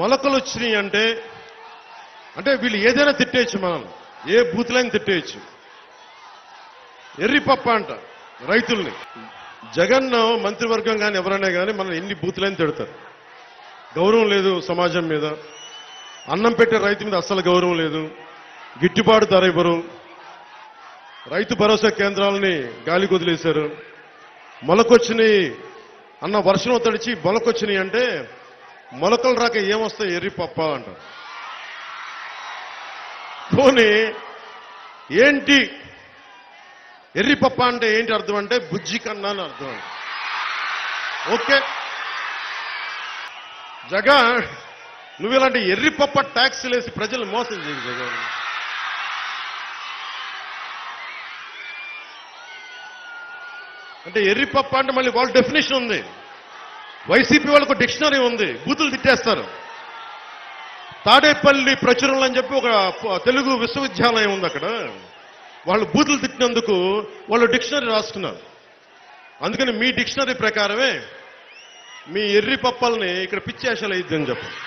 మొలకలు వచ్చినాయి అంటే అంటే వీళ్ళు ఏదైనా తిట్టేయచ్చు మనం ఏ బూతులైనా తిట్టేయచ్చు ఎర్రిపప్ప అంట రైతుల్ని జగన్ మంత్రివర్గం కానీ ఎవరైనా కానీ మనం ఎన్ని బూతులైనా తిడతారు గౌరవం లేదు సమాజం మీద అన్నం పెట్టే రైతు మీద అస్సలు గౌరవం లేదు గిట్టుబాటు ధర ఇవ్వరు రైతు భరోసా కేంద్రాలని గాలి వదిలేశారు మొలకొచ్చినాయి అన్న వర్షం తడిచి మొలకొచ్చినాయి అంటే మొలకలు రాక ఏమొస్తాయి ఎర్రి పప్ప అంటారు పోనీ ఏంటి ఎర్రి పప్ప అంటే ఏంటి అర్థం అంటే బుజ్జి కన్నా అని అర్థం అంట ఓకే జగన్ నువ్వు ఇలాంటి ఎర్రి పప్ప ట్యాక్సీలు వేసి ప్రజలు మోసం చేయకు జగన్ అంటే ఎర్రి పప్ప అంటే మళ్ళీ వాళ్ళ డెఫినేషన్ ఉంది వైసీపీ వాళ్ళకు డిక్షనరీ ఉంది బూతులు తిట్టేస్తారు తాడేపల్లి ప్రచురణలు అని చెప్పి ఒక ప- తెలుగు విశ్వవిద్యాలయం ఉంది అక్కడ వాళ్ళు బూతులు తిట్టినందుకు వాళ్ళు డిక్షనరీ రాసుకున్నారు అందుకని మీ డిక్షనరీ ప్రకారమే మీ ఎర్రి పప్పల్ని ఇక్కడ పిచ్చేషలు అయ్యిద్దని చెప్పు